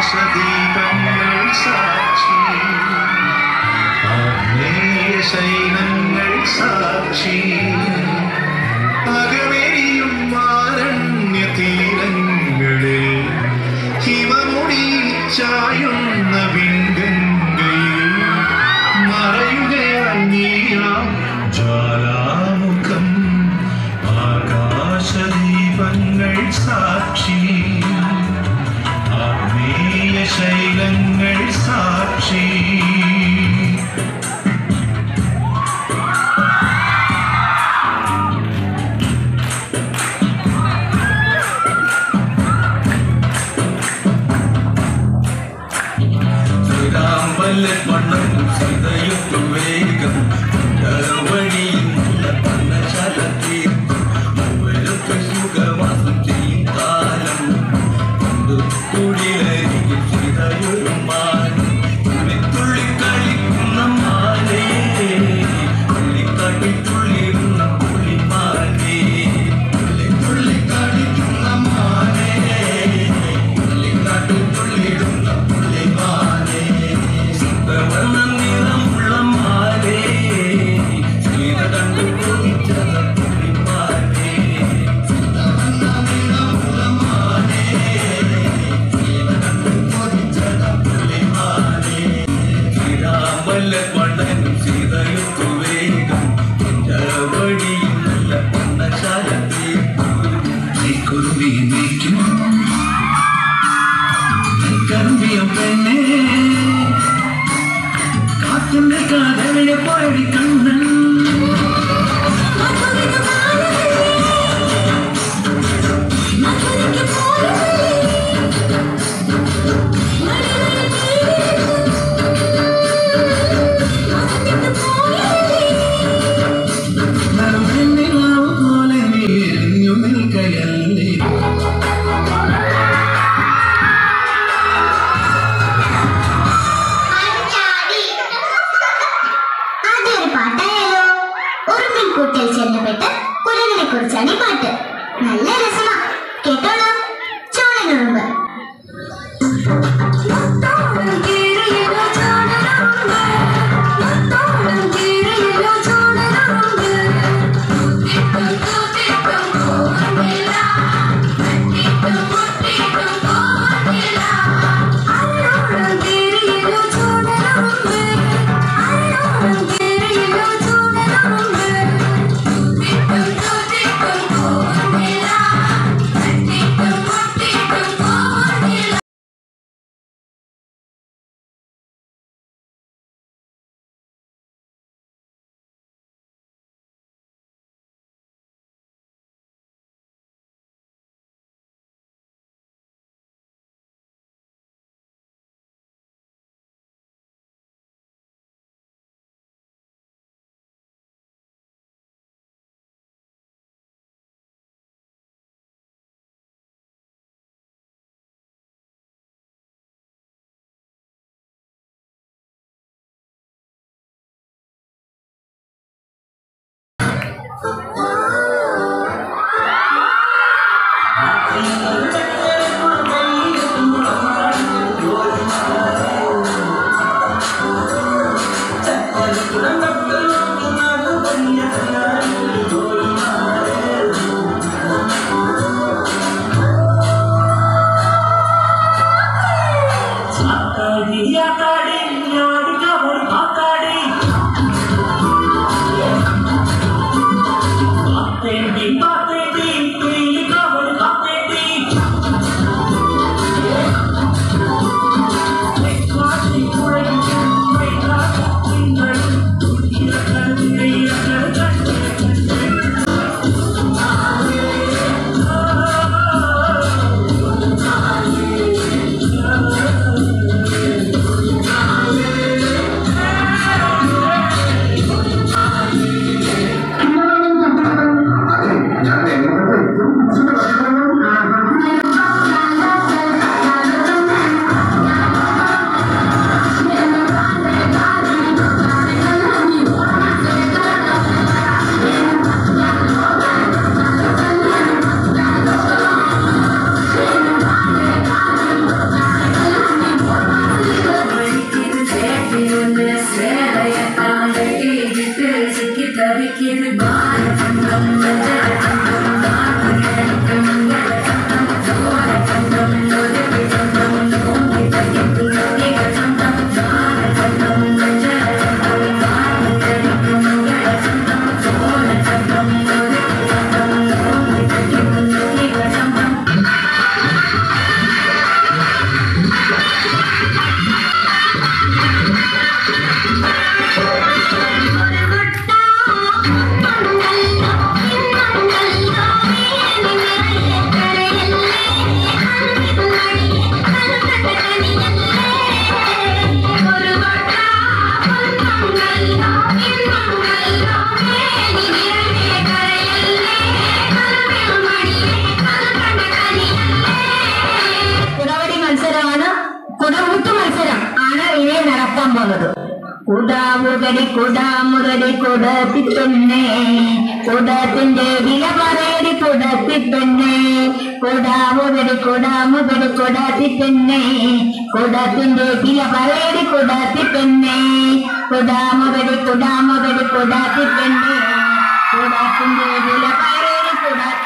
ആകാശദീപങ്ങൾ സാക്ഷി ആഗ്നേയ ശൈലങ്ങൾ സാക്ഷി അകമെരിയും മാരണ്യ തീരങ്ങളിൽ ഹിമമുടിയിൽ ചായുന്ന വിങ്കങ്കയിൽ മറയുകയാഞ്ഞീരാം ജ്വാലാമുഖം ആകാശദീപങ്ങൾ സാക്ഷി ആത്മീയ ശൈലങ്ങൾ സാക്ഷി ശ്രീരാമല്ല മണ്ണം സീതയുക്തം വേഗം വഴിയിൽ പന്നശാല തീർത്തും അവരൊക്കെ സുഖവാസം ചെയ്യും കാലം കൊണ്ടു കുടിലരികിൽ സീതയൊരു മാനം തുള്ളി കളിക്കുന്ന മാലേ തുള്ളിക്കാട്ടിൽ തുള്ളിടുന്ന പുള്ളിമാലേ തുള്ളി തുള്ളി കളിക്കുന്ന മാലേ തുള്ളിക്കാട്ടിൽ തുള്ളിടുന്ന പുള്ളിമാലേ സുഖവർണ്ണ നിറമുള്ള മാലേ സീത കണ്ടു കൊതിച്ചത പുള്ളിമാലേ സുഖവർണ്ണ നിറമുള്ള മാലേ സീത കണ്ടു കൊതിച്ചത പുള്ളിമാലേ ശ്രീരാമല്ല പണ്ടനും സീതയൊത്തു വേഗം വഴിയിൽ നല്ല പന്നശാല കുറുമ്പി നീക്കും കറുമ്പിയ പെണ്ണേ കാത്തിന്റെ കാതലിയെ പാടി കണ്ണൻ നറുകണ്ണിലാവ് പോലെ നീ എരിഞ്ഞു നിൽക്കയല്ലേ അഞ്ചാടി. ആദ്യൊരു പാട്ടായാലോ ഉറുമ്പിൻ കൂട്ടിൽ ചെല്ലപ്പെട്ട് കുരങ്ങിനെ കുറിച്ചാണ് ഈ പാട്ട് നല്ല രസമാ കേട്ടോളൂ ചോളനുറുമ്പ് ഞാൻ എങ്ങോട്ട് പാട്ടാക്കാൻ പോകുന്നത് കുടാവുകടി കുടാമുകടി കുടത്തിപ്പെണ്ണേ കുടത്തിന്റെ വില പറയടി കുടത്തിപ്പെണ്ണേ കുടാവുകടി കുടാമുകടി കുടത്തിപ്പെണ്ണേ കുടത്തിന്റെ വില പറയടി കുടത്തിപ്പെണ്ണേ കുടാമുകടി കുടാമുകടി കുടത്തിപ്പെണ്ണേ കുടത്തിന്റെ വില പറയടി കുടത്തി